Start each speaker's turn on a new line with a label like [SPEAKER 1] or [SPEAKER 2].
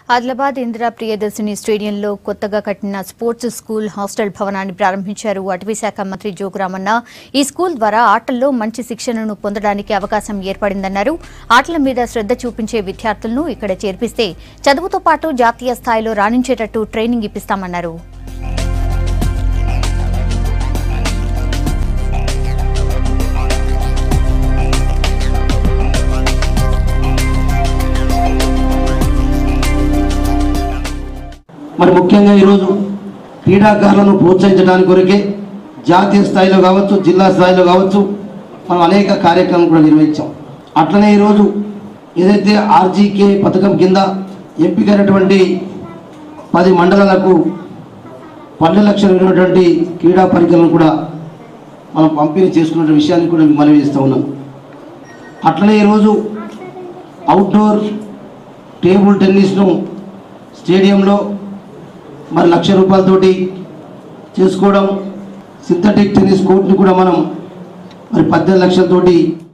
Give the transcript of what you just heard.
[SPEAKER 1] ఆదిలాబాద్ ఇందిరా ప్రియదర్శిని స్టేడియంలో కొత్తగా కట్టిన స్పోర్ట్స్ స్కూల్ హాస్టల్ భవనాన్ని ప్రారంభించారు అటవీ శాఖ మంత్రి జోగురామన్న ఈ స్కూల్ ద్వారా ఆటల్లో మంచి శిక్షణను పొందడానికి అవకాశం ఏర్పడిందన్నారు ఆటల మీద శ్రద్ధ చూపించే విద్యార్థులను ఇక్కడ చేర్పిస్తే చదువుతో పాటు జాతీయ స్థాయిలో రాణించేటట్టు ట్రైనింగ్ ఇప్పిస్తామన్నారు
[SPEAKER 2] మరి ముఖ్యంగా ఈరోజు క్రీడాకారులను ప్రోత్సహించడానికి కొరకే జాతీయ స్థాయిలో కావచ్చు జిల్లా స్థాయిలో కావచ్చు మనం అనేక కార్యక్రమాలు కూడా నిర్వహించాం అట్లనే ఈరోజు ఏదైతే ఆర్జీకే పథకం కింద ఎంపికైనటువంటి పది మండలాలకు పన్నెండు లక్షలు విలువైనటువంటి క్రీడా పరికరాలను కూడా మనం పంపిణీ చేసుకున్న విషయాన్ని కూడా మీకు మనవి చేస్తూ ఉన్నాం అట్లనే ఈరోజు అవుట్డోర్ టేబుల్ టెన్నిస్ను స్టేడియంలో మరి లక్ష రూపాయలతోటి చేసుకోవడం సింథటిక్ టెన్నిస్ కోర్ట్ని కూడా మనం మరి పద్దెనిమిది లక్షలతోటి